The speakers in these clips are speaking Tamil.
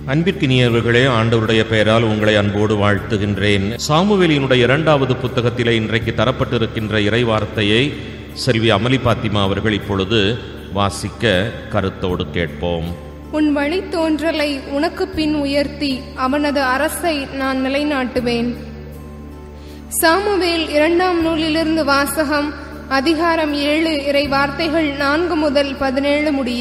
அன்பிற்கினியவர்களே ஆண்டவருடைய பெயரால் உங்களை அன்போடு வாழ்த்துகின்றேன் சாமுவேலினுடைய இரண்டாவது புத்தகத்திலே இன்றைக்கு தரப்பட்டிருக்கின்ற இறைவார்த்தையை செல்வி அமலி பாத்திமா அவர்கள் இப்பொழுது வாசிக்க கருத்தோடு கேட்போம் உன் வழித்தோன்றலை உனக்கு பின் உயர்த்தி அவனது அரசை நான் நிலைநாட்டுவேன் சாமுவேல் இரண்டாம் நூலிலிருந்து வாசகம் அதிகாரம் ஏழு இறை வார்த்தைகள் நான்கு முதல் பதினேழு முடிய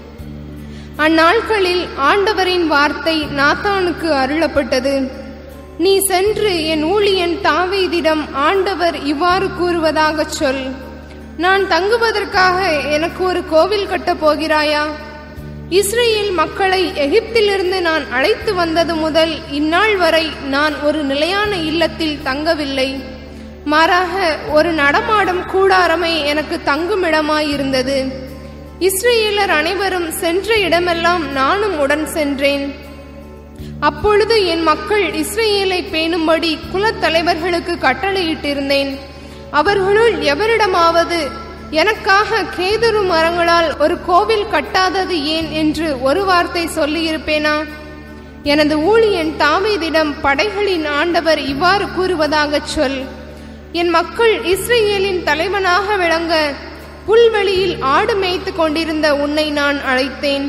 அந்நாட்களில் ஆண்டவரின் வார்த்தை நாத்தானுக்கு அருளப்பட்டது நீ சென்று என் ஊழியன் தாவீதிடம் ஆண்டவர் இவ்வாறு கூறுவதாகச் சொல் நான் தங்குவதற்காக எனக்கு ஒரு கோவில் கட்டப் போகிறாயா இஸ்ரேல் மக்களை எகிப்திலிருந்து நான் அழைத்து வந்தது முதல் இந்நாள் வரை நான் ஒரு நிலையான இல்லத்தில் தங்கவில்லை மாறாக ஒரு நடமாடும் கூடாரமே எனக்கு தங்குமிடமாயிருந்தது இஸ்ரேலர் அனைவரும் சென்ற இடமெல்லாம் நானும் உடன் சென்றேன் அப்பொழுது என் மக்கள் இஸ்ரேலை பேணும்படி குலத்தலைவர்களுக்கு கட்டளையிட்டிருந்தேன் அவர்களுள் எவரிடமாவது எனக்காக கேதுரு மரங்களால் ஒரு கோவில் கட்டாதது ஏன் என்று ஒரு வார்த்தை சொல்லியிருப்பேனா எனது ஊழியன் தாவீதிடம் படைகளின் ஆண்டவர் இவ்வாறு கூறுவதாகச் சொல் என் மக்கள் இஸ்ரேலின் தலைவனாக விளங்க புல்வெளியில் ஆடு மேய்த்து கொண்டிருந்த உன்னை நான் அழைத்தேன்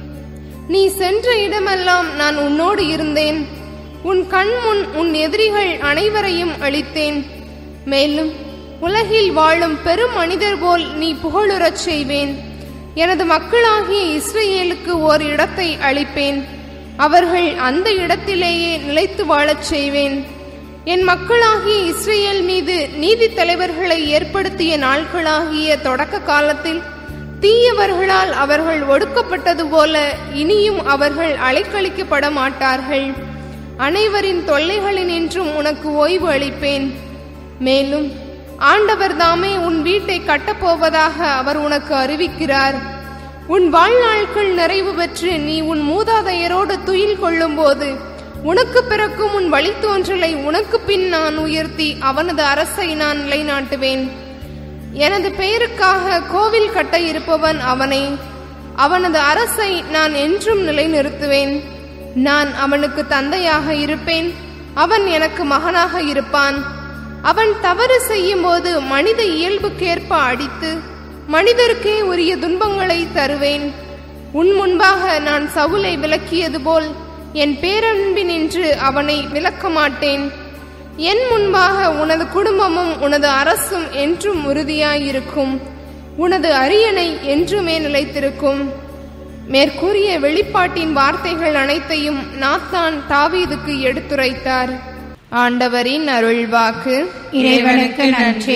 நீ சென்ற இடமெல்லாம் நான் உன்னோடு இருந்தேன் உன் கண் முன் உன் எதிரிகள் அனைவரையும் அழித்தேன் மேலும் உலகில் வாழும் பெரும் மனிதர் போல் நீ புகழுறச் செய்வேன் எனது மக்களாகிய இஸ்ரேலுக்கு ஓர் இடத்தை அளிப்பேன் அவர்கள் அந்த இடத்திலேயே நிலைத்து வாழச் செய்வேன் என் மக்களாகிய இஸ்ரேல் மீது நீதி தலைவர்களை ஏற்படுத்திய நாட்களாகிய தொடக்க காலத்தில் தீயவர்களால் அவர்கள் ஒடுக்கப்பட்டது போல இனியும் அவர்கள் அலைக்கழிக்கப்பட மாட்டார்கள் அனைவரின் தொல்லைகளினின்றும் உனக்கு ஓய்வு அளிப்பேன் மேலும் ஆண்டவர் தாமே உன் வீட்டை கட்டப்போவதாக அவர் உனக்கு அறிவிக்கிறார் உன் வாழ்நாட்கள் நிறைவு பெற்று நீ உன் மூதாதையரோடு துயில் கொள்ளும்போது உனக்கு பிறக்கும் உன் வழித்தோன்றலை உனக்கு பின் நான் உயர்த்தி அவனது அரசை நான் நிலைநாட்டுவேன் எனது பெயருக்காக கோவில் கட்ட இருப்பவன் அவனை அவனது அரசை நான் என்றும் நிலைநிறுத்துவேன் நான் அவனுக்கு தந்தையாக இருப்பேன் அவன் எனக்கு மகனாக இருப்பான் அவன் தவறு செய்யும்போது மனித இயல்புக்கேற்ப அடித்து மனிதருக்கே உரிய துன்பங்களை தருவேன் உன் முன்பாக நான் சவுலை விலக்கியது போல் என் பேரன்பினின்று அவனை விலக்க மாட்டேன் என் முன்பாக உனது குடும்பமும் உனது அரசும் என்றும் உறுதியாயிருக்கும் உனது அரியணை என்றுமே நிலைத்திருக்கும் மேற்கூறிய வெளிப்பாட்டின் வார்த்தைகள் அனைத்தையும் நாத்தான் தாவீதுக்கு எடுத்துரைத்தார் ஆண்டவரின் அருள்வாக்கு இறைவனுக்கு நன்றி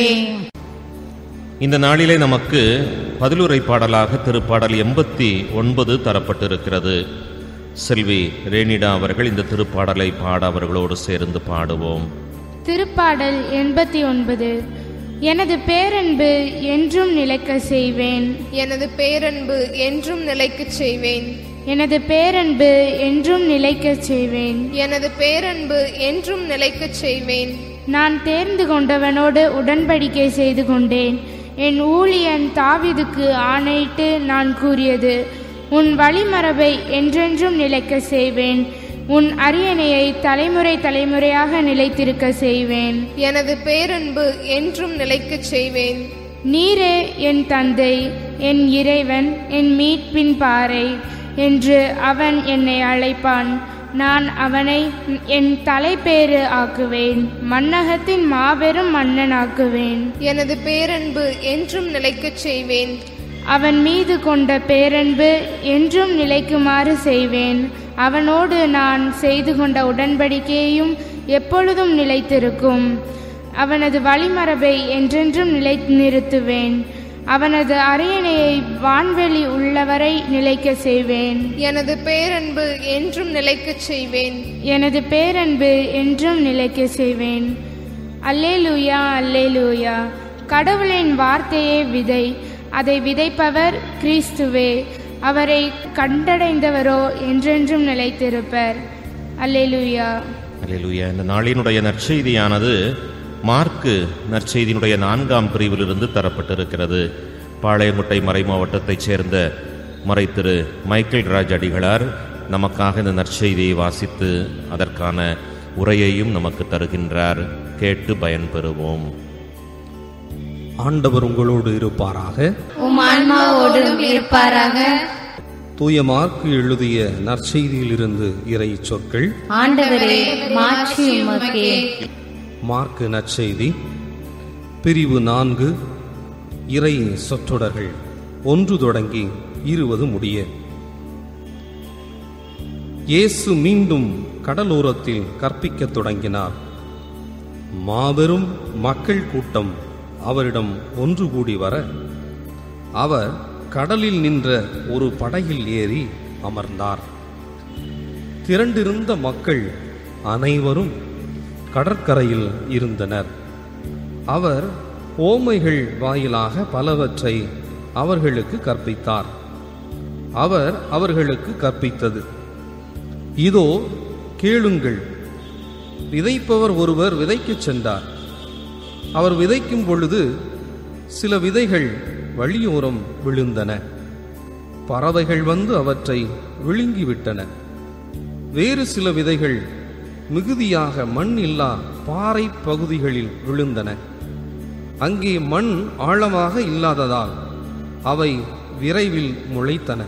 இந்த நாளிலே நமக்கு பதிலுரை பாடலாக திருப்பாடல் எண்பத்தி ஒன்பது தரப்பட்டிருக்கிறது செல்வி ரேனிடா அவர்கள் இந்த திருப்பாடலை பாட அவர்களோடு சேர்ந்து பாடுவோம் திருப்பாடல் எண்பத்தி ஒன்பது எனது பேரன்பு என்றும் நிலைக்க செய்வேன் எனது பேரன்பு என்றும் நிலைக்கச் செய்வேன் எனது பேரன்பு என்றும் நிலைக்கச் செய்வேன் எனது பேரன்பு என்றும் நிலைக்கச் செய்வேன் நான் தேர்ந்து கொண்டவனோடு உடன்படிக்கை செய்து கொண்டேன் என் ஊழியன் தாவிதுக்கு ஆணையிட்டு நான் கூறியது உன் வழிமரபை என்றென்றும் நிலைக்க செய்வேன் உன் அரியணையை தலைமுறை தலைமுறையாக நிலைத்திருக்க செய்வேன் எனது பேரன்பு என்றும் நிலைக்கச் செய்வேன் நீரே என் தந்தை என் இறைவன் என் மீட்பின் பாறை என்று அவன் என்னை அழைப்பான் நான் அவனை என் தலைப்பேறு ஆக்குவேன் மன்னகத்தின் மாபெரும் மன்னனாக்குவேன் எனது பேரன்பு என்றும் நிலைக்கச் செய்வேன் அவன் மீது கொண்ட பேரன்பு என்றும் நிலைக்குமாறு செய்வேன் அவனோடு நான் செய்து கொண்ட உடன்படிக்கையும் எப்பொழுதும் நிலைத்திருக்கும் அவனது வழிமரபை என்றென்றும் நிலை நிறுத்துவேன் அவனது அரியணையை வான்வெளி உள்ளவரை நிலைக்க செய்வேன் எனது பேரன்பு என்றும் நிலைக்கச் செய்வேன் எனது பேரன்பு என்றும் நிலைக்க செய்வேன் அல்லேலூயா அல்லேலூயா கடவுளின் வார்த்தையே விதை அதை விதைப்பவர் கிறிஸ்துவே அவரை கண்டடைந்தவரோ என்றென்றும் நிலைத்திருப்பர் அல்லேலூயா அல்லேலூயா இந்த நாளினுடைய நற்செய்தியானது மார்க்கு நற்செய்தியினுடைய நான்காம் பிரிவிலிருந்து தரப்பட்டிருக்கிறது பாளையங்குட்டை மறை மாவட்டத்தைச் சேர்ந்த மறை திரு மைக்கேல் ராஜ் அடிகளார் நமக்காக இந்த நற்செய்தியை வாசித்து அதற்கான உரையையும் நமக்கு தருகின்றார் கேட்டு பயன்பெறுவோம் ஆண்டவர் உங்களோடு இருப்பாராக உம் ஆன்மாவோடும் இருப்பாராக தூய மார்க்கு எழுதிய நற்செய்தியிலிருந்து இறை சொற்கள் ஆண்டவரே மாட்சி உமக்கே மார்க்கு நற்செய்தி பிரிவு நான்கு இறை சொற்றொடர்கள் ஒன்று தொடங்கி இருபது முடிய இயேசு மீண்டும் கடலோரத்தில் கற்பிக்கத் தொடங்கினார் மாபெரும் மக்கள் கூட்டம் அவரிடம் ஒன்று கூடி வர அவர் கடலில் நின்ற ஒரு படகில் ஏறி அமர்ந்தார் திரண்டிருந்த மக்கள் அனைவரும் கடற்கரையில் இருந்தனர் அவர் ஓமைகள் வாயிலாக பலவற்றை அவர்களுக்கு கற்பித்தார் அவர் அவர்களுக்கு கற்பித்தது இதோ கேளுங்கள் விதைப்பவர் ஒருவர் விதைக்கச் சென்றார் அவர் விதைக்கும் பொழுது சில விதைகள் வழியோரம் விழுந்தன பறவைகள் வந்து அவற்றை விழுங்கிவிட்டன வேறு சில விதைகள் மிகுதியாக மண் இல்லா பாறை பகுதிகளில் விழுந்தன அங்கே மண் ஆழமாக இல்லாததால் அவை விரைவில் முளைத்தன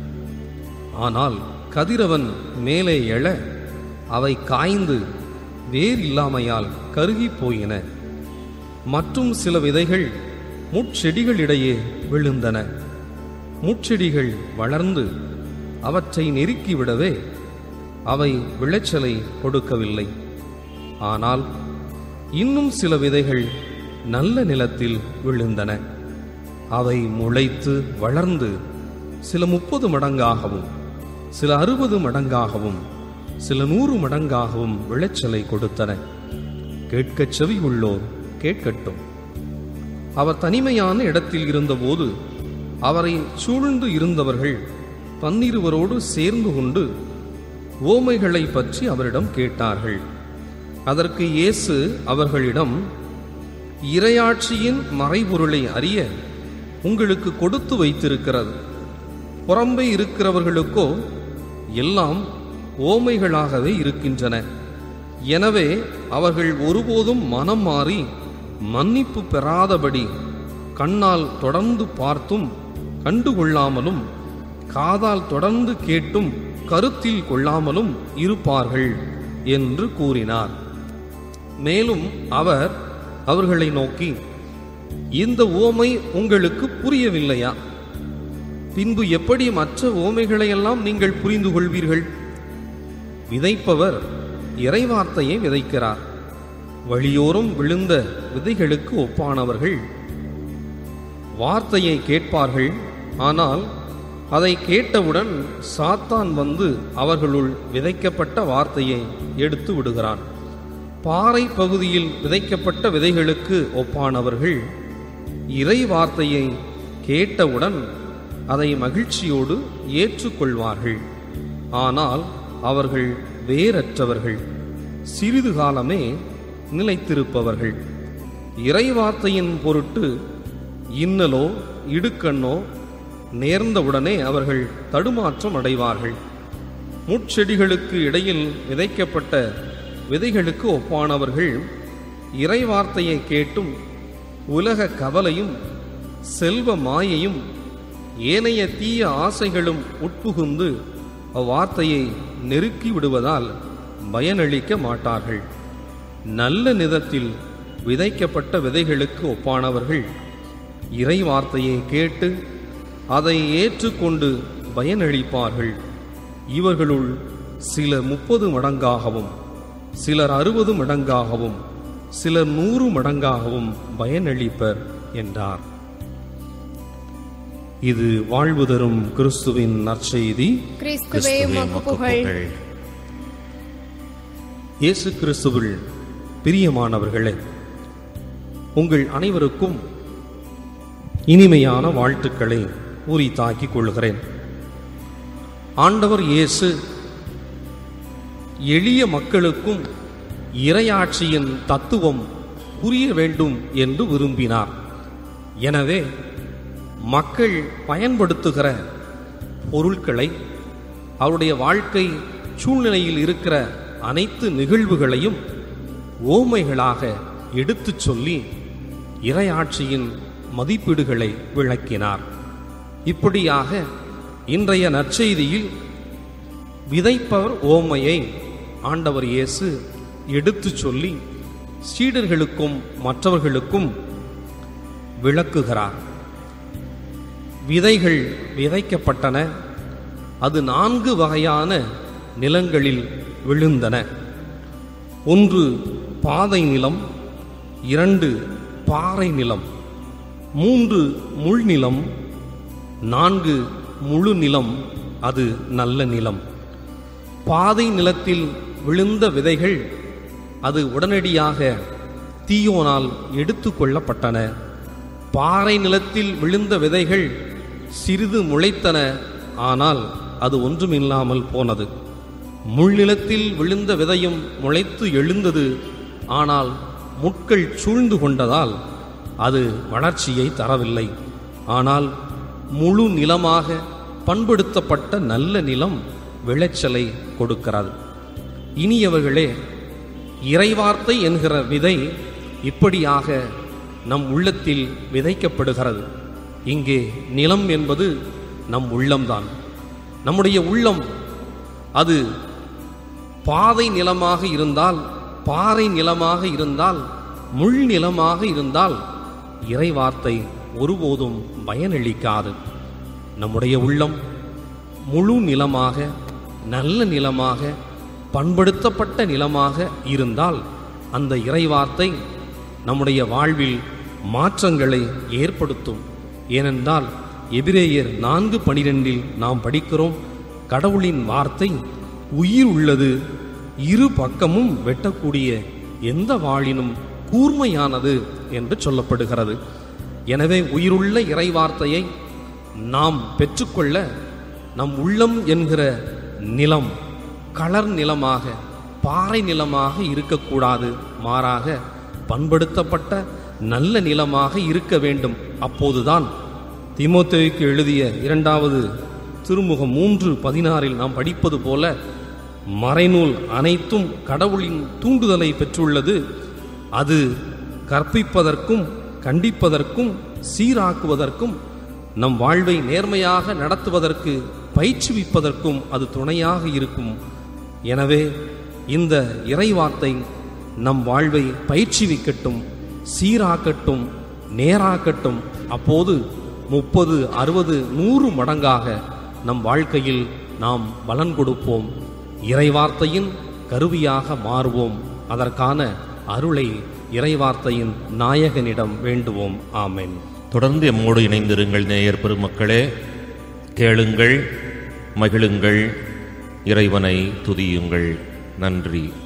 ஆனால் கதிரவன் மேலே எழ அவை காய்ந்து வேர் இல்லாமையால் கருகிப் போயின மற்றும் சில விதைகள் முட்செடிகளிடையே விழுந்தன முட்செடிகள் வளர்ந்து அவற்றை நெருக்கிவிடவே அவை விளைச்சலை கொடுக்கவில்லை ஆனால் இன்னும் சில விதைகள் நல்ல நிலத்தில் விழுந்தன அவை முளைத்து வளர்ந்து சில முப்பது மடங்காகவும் சில அறுபது மடங்காகவும் சில நூறு மடங்காகவும் விளைச்சலை கொடுத்தன கேட்கச் செவி உள்ளோர் கேட்கட்டும் அவர் தனிமையான இடத்தில் இருந்தபோது அவரை சூழ்ந்து இருந்தவர்கள் பன்னிருவரோடு சேர்ந்து கொண்டு ஓமைகளை பற்றி அவரிடம் கேட்டார்கள் அதற்கு இயேசு அவர்களிடம் இரையாட்சியின் மறைபொருளை அறிய உங்களுக்கு கொடுத்து வைத்திருக்கிறது புறம்பே இருக்கிறவர்களுக்கோ எல்லாம் ஓமைகளாகவே இருக்கின்றன எனவே அவர்கள் ஒருபோதும் மனம் மாறி மன்னிப்பு பெறாதபடி கண்ணால் தொடர்ந்து பார்த்தும் கண்டுகொள்ளாமலும் காதால் தொடர்ந்து கேட்டும் கருத்தில் கொள்ளாமலும் இருப்பார்கள் என்று கூறினார் மேலும் அவர் அவர்களை நோக்கி இந்த ஓமை உங்களுக்கு புரியவில்லையா பின்பு எப்படி மற்ற ஓமைகளையெல்லாம் நீங்கள் புரிந்து கொள்வீர்கள் விதைப்பவர் இறைவார்த்தையை விதைக்கிறார் வழியோரம் விழுந்த விதைகளுக்கு ஒப்பானவர்கள் வார்த்தையை கேட்பார்கள் ஆனால் அதை கேட்டவுடன் சாத்தான் வந்து அவர்களுள் விதைக்கப்பட்ட வார்த்தையை எடுத்து விடுகிறான் பாறை பகுதியில் விதைக்கப்பட்ட விதைகளுக்கு ஒப்பானவர்கள் இறை வார்த்தையை கேட்டவுடன் அதை மகிழ்ச்சியோடு ஏற்றுக்கொள்வார்கள் ஆனால் அவர்கள் வேரற்றவர்கள் சிறிது காலமே நிலைத்திருப்பவர்கள் இறை வார்த்தையின் பொருட்டு இன்னலோ இடுக்கண்ணோ நேர்ந்தவுடனே அவர்கள் தடுமாற்றம் அடைவார்கள் முட்செடிகளுக்கு இடையில் விதைக்கப்பட்ட விதைகளுக்கு ஒப்பானவர்கள் இறை வார்த்தையை கேட்டும் உலக கவலையும் செல்வ மாயையும் ஏனைய தீய ஆசைகளும் உட்புகுந்து அவ்வார்த்தையை நெருக்கி விடுவதால் பயனளிக்க மாட்டார்கள் நல்ல நிதத்தில் விதைக்கப்பட்ட விதைகளுக்கு ஒப்பானவர்கள் இறை வார்த்தையை கேட்டு அதை ஏற்றுக்கொண்டு பயனளிப்பார்கள் இவர்களுள் சிலர் முப்பது மடங்காகவும் சிலர் அறுபது மடங்காகவும் சிலர் நூறு மடங்காகவும் பயனளிப்பர் என்றார் இது வாழ்வு தரும் கிறிஸ்துவின் நற்செய்தி கிறிஸ்துவே கிறிஸ்துவே உமக்கு உமக்கு புகழ் புகழ். இயேசு கிறிஸ்துவில் பிரியமானவர்களே உங்கள் அனைவருக்கும் இனிமையான வாழ்த்துக்களை உரித்தாக்கிக் கொள்கிறேன் ஆண்டவர் இயேசு எளிய மக்களுக்கும் இறையாட்சியின் தத்துவம் புரிய வேண்டும் என்று விரும்பினார் எனவே மக்கள் பயன்படுத்துகிற பொருட்களை அவருடைய வாழ்க்கை சூழ்நிலையில் இருக்கிற அனைத்து நிகழ்வுகளையும் ஓமைகளாக எடுத்துச் சொல்லி இறையாட்சியின் மதிப்பீடுகளை விளக்கினார் இப்படியாக இன்றைய நற்செய்தியில் விதைப்பவர் ஓமையை ஆண்டவர் இயேசு எடுத்துச் சொல்லி சீடர்களுக்கும் மற்றவர்களுக்கும் விளக்குகிறார் விதைகள் விதைக்கப்பட்டன அது நான்கு வகையான நிலங்களில் விழுந்தன ஒன்று பாதை நிலம் இரண்டு பாறை நிலம் மூன்று முள்நிலம் நான்கு முழு நிலம் அது நல்ல நிலம் பாதை நிலத்தில் விழுந்த விதைகள் அது உடனடியாக தீயோனால் எடுத்து கொள்ளப்பட்டன பாறை நிலத்தில் விழுந்த விதைகள் சிறிது முளைத்தன ஆனால் அது ஒன்றுமில்லாமல் போனது முள்நிலத்தில் விழுந்த விதையும் முளைத்து எழுந்தது ஆனால் முட்கள் சூழ்ந்து கொண்டதால் அது வளர்ச்சியை தரவில்லை ஆனால் முழு நிலமாக பண்படுத்தப்பட்ட நல்ல நிலம் விளைச்சலை கொடுக்கிறது இனியவர்களே இறைவார்த்தை என்கிற விதை இப்படியாக நம் உள்ளத்தில் விதைக்கப்படுகிறது இங்கே நிலம் என்பது நம் உள்ளம்தான் நம்முடைய உள்ளம் அது பாதை நிலமாக இருந்தால் பாறை நிலமாக இருந்தால் முள் நிலமாக இருந்தால் இறைவார்த்தை ஒருபோதும் பயனளிக்காது நம்முடைய உள்ளம் முழு நிலமாக நல்ல நிலமாக பண்படுத்தப்பட்ட நிலமாக இருந்தால் அந்த இறைவார்த்தை நம்முடைய வாழ்வில் மாற்றங்களை ஏற்படுத்தும் ஏனென்றால் எபிரேயர் நான்கு பனிரெண்டில் நாம் படிக்கிறோம் கடவுளின் வார்த்தை உயிர் உள்ளது இரு பக்கமும் வெட்டக்கூடிய எந்த வாளினும் கூர்மையானது என்று சொல்லப்படுகிறது எனவே உயிருள்ள இறைவார்த்தையை நாம் பெற்றுக்கொள்ள நம் உள்ளம் என்கிற நிலம் களர் நிலமாக பாறை நிலமாக இருக்கக்கூடாது மாறாக பண்படுத்தப்பட்ட நல்ல நிலமாக இருக்க வேண்டும் அப்போதுதான் திமோத்தேயுக்கு எழுதிய இரண்டாவது திருமுகம் மூன்று பதினாறில் நாம் படிப்பது போல மறைநூல் அனைத்தும் கடவுளின் தூண்டுதலை பெற்றுள்ளது அது கற்பிப்பதற்கும் கண்டிப்பதற்கும் சீராக்குவதற்கும் நம் வாழ்வை நேர்மையாக நடத்துவதற்கு பயிற்றுவிப்பதற்கும் அது துணையாக இருக்கும் எனவே இந்த இறைவார்த்தை நம் வாழ்வை பயிற்றுவிக்கட்டும் சீராக்கட்டும் நேராக்கட்டும் அப்போது முப்பது அறுபது நூறு மடங்காக நம் வாழ்க்கையில் நாம் பலன் கொடுப்போம் இறைவார்த்தையின் கருவியாக மாறுவோம் அதற்கான அருளை இறைவார்த்தையின் நாயகனிடம் வேண்டுவோம் ஆமென் தொடர்ந்து எம்மோடு இணைந்திருங்கள் நேயர் பெருமக்களே கேளுங்கள் மகிழுங்கள் இறைவனை துதியுங்கள் நன்றி